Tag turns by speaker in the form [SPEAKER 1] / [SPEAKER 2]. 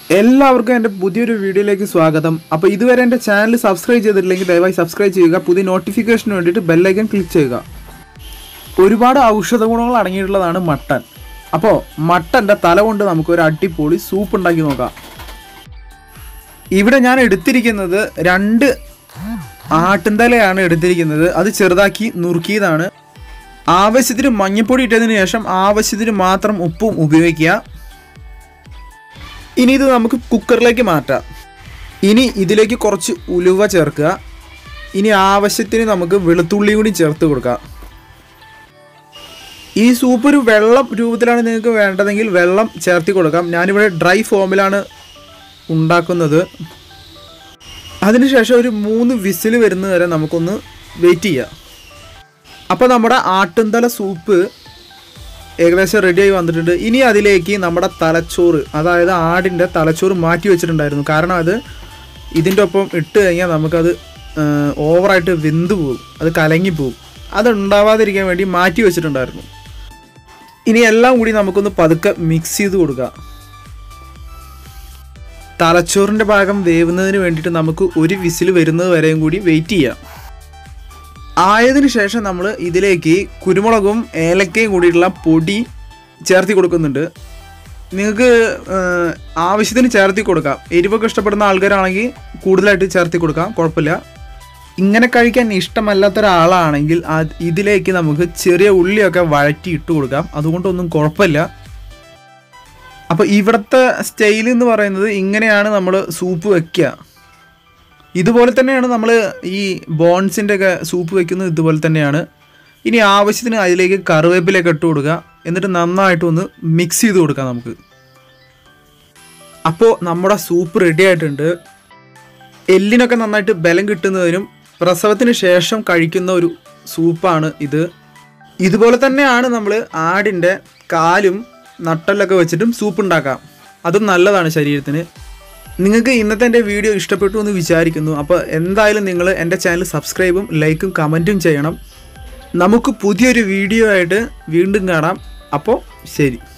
[SPEAKER 1] എല്ലാവർക്കും എൻ്റെ പുതിയൊരു വീഡിയോയിലേക്ക് സ്വാഗതം അപ്പോൾ ഇതുവരെ എൻ്റെ ചാനൽ സബ്സ്ക്രൈബ് ചെയ്തിട്ടില്ലെങ്കിൽ ദയവായി സബ്സ്ക്രൈബ് ചെയ്യുക പുതിയ നോട്ടിഫിക്കേഷന് വേണ്ടിയിട്ട് ബെല്ലൈക്കൻ ക്ലിക്ക് ചെയ്യുക ഒരുപാട് ഔഷധ ഗുണങ്ങൾ അടങ്ങിയിട്ടുള്ളതാണ് മട്ടൻ അപ്പോൾ മട്ടൻ്റെ തല കൊണ്ട് നമുക്ക് ഒരു അടിപൊളി സൂപ്പ് ഉണ്ടാക്കി നോക്കാം ഇവിടെ ഞാൻ എടുത്തിരിക്കുന്നത് രണ്ട് ആട്ടിൻതലയാണ് എടുത്തിരിക്കുന്നത് അത് ചെറുതാക്കി നുറുക്കിയതാണ് ആവശ്യത്തിന് മഞ്ഞപ്പൊടി ഇട്ടതിന് ശേഷം ആവശ്യത്തിന് മാത്രം ഉപ്പും ഉപയോഗിക്കുക ഇനി ഇത് നമുക്ക് കുക്കറിലേക്ക് മാറ്റാം ഇനി ഇതിലേക്ക് കുറച്ച് ഉലുവ ചേർക്കുക ഇനി ആവശ്യത്തിന് നമുക്ക് വെളുത്തുള്ളി കൂടി ചേർത്ത് കൊടുക്കാം ഈ സൂപ്പ് ഒരു വെള്ളം രൂപത്തിലാണ് നിങ്ങൾക്ക് വേണ്ടതെങ്കിൽ വെള്ളം ചേർത്തി കൊടുക്കാം ഞാനിവിടെ ഡ്രൈ ഫോമിലാണ് ഉണ്ടാക്കുന്നത് അതിനുശേഷം ഒരു മൂന്ന് വിസിൽ വരുന്നത് വരെ നമുക്കൊന്ന് വെയിറ്റ് ചെയ്യാം അപ്പോൾ നമ്മുടെ ആട്ടുംതല സൂപ്പ് ഏകദേശം റെഡിയായി വന്നിട്ടുണ്ട് ഇനി അതിലേക്ക് നമ്മുടെ തലച്ചോറ് അതായത് ആടിൻ്റെ തലച്ചോറ് മാറ്റി വെച്ചിട്ടുണ്ടായിരുന്നു കാരണം അത് ഇതിൻ്റെ ഒപ്പം ഇട്ട് കഴിഞ്ഞാൽ നമുക്കത് ഓവറായിട്ട് വെന്ത് പോകും അത് കലങ്ങിപ്പോവും അത് ഉണ്ടാവാതിരിക്കാൻ വേണ്ടി മാറ്റി വെച്ചിട്ടുണ്ടായിരുന്നു ഇനി എല്ലാം കൂടി നമുക്കൊന്ന് പതുക്കെ മിക്സ് ചെയ്ത് കൊടുക്കാം തലച്ചോറിൻ്റെ ഭാഗം വേവുന്നതിന് വേണ്ടിയിട്ട് നമുക്ക് ഒരു വിസിൽ വരുന്നത് വരെയും കൂടി വെയിറ്റ് ചെയ്യാം ആയതിനു ശേഷം നമ്മൾ ഇതിലേക്ക് കുരുമുളകും ഏലക്കയും കൂടിയിട്ടുള്ള പൊടി ചേർത്തി കൊടുക്കുന്നുണ്ട് നിങ്ങൾക്ക് ഏഹ്, ആവശ്യത്തിന് ചേർത്തി കൊടുക്കാം എരിവൊക്കെ ഇഷ്ടപ്പെടുന്ന ആൾക്കാരാണെങ്കിൽ കൂടുതലായിട്ട് ചേർത്തി കൊടുക്കാം കുഴപ്പമില്ല ഇങ്ങനെ കഴിക്കാൻ ഇഷ്ടമല്ലാത്ത ഒരാളാണെങ്കിൽ അത് ഇതിലേക്ക് നമുക്ക് ചെറിയ ഉള്ളിയൊക്കെ വഴറ്റി ഇട്ട് കൊടുക്കാം അതുകൊണ്ടൊന്നും കുഴപ്പമില്ല അപ്പോൾ ഇവിടുത്തെ സ്റ്റൈൽ എന്ന് പറയുന്നത് ഇങ്ങനെയാണ് നമ്മൾ സൂപ്പ് വെക്കുക ഇതുപോലെ തന്നെയാണ് നമ്മൾ ഈ ബോൺസിൻ്റെ ഒക്കെ സൂപ്പ് വെക്കുന്നത് ഇതുപോലെ തന്നെയാണ് ഇനി ആവശ്യത്തിന് അതിലേക്ക് കറിവേപ്പിലൊക്കെ ഇട്ട് കൊടുക്കുക എന്നിട്ട് നന്നായിട്ട് ഒന്ന് മിക്സ് ചെയ്ത് കൊടുക്കാം നമുക്ക് അപ്പോൾ നമ്മുടെ സൂപ്പ് റെഡി ആയിട്ടുണ്ട് എല്ലിനൊക്കെ നന്നായിട്ട് ബലം കിട്ടുന്നതിനും പ്രസവത്തിന് ശേഷം കഴിക്കുന്ന ഒരു സൂപ്പാണ് ഇത് ഇതുപോലെ തന്നെയാണ് നമ്മൾ ആടിൻ്റെ കാലും നട്ടലൊക്കെ വെച്ചിട്ടും സൂപ്പ് ഉണ്ടാക്കാം അതും നല്ലതാണ് ശരീരത്തിന് നിങ്ങൾക്ക് ഇന്നത്തെ എൻ്റെ വീഡിയോ ഇഷ്ടപ്പെട്ടു എന്ന് വിചാരിക്കുന്നു അപ്പോൾ എന്തായാലും നിങ്ങൾ എൻ്റെ ചാനൽ സബ്സ്ക്രൈബും ലൈക്കും കമൻറ്റും ചെയ്യണം നമുക്ക് പുതിയൊരു വീഡിയോ ആയിട്ട് വീണ്ടും കാണാം അപ്പോൾ ശരി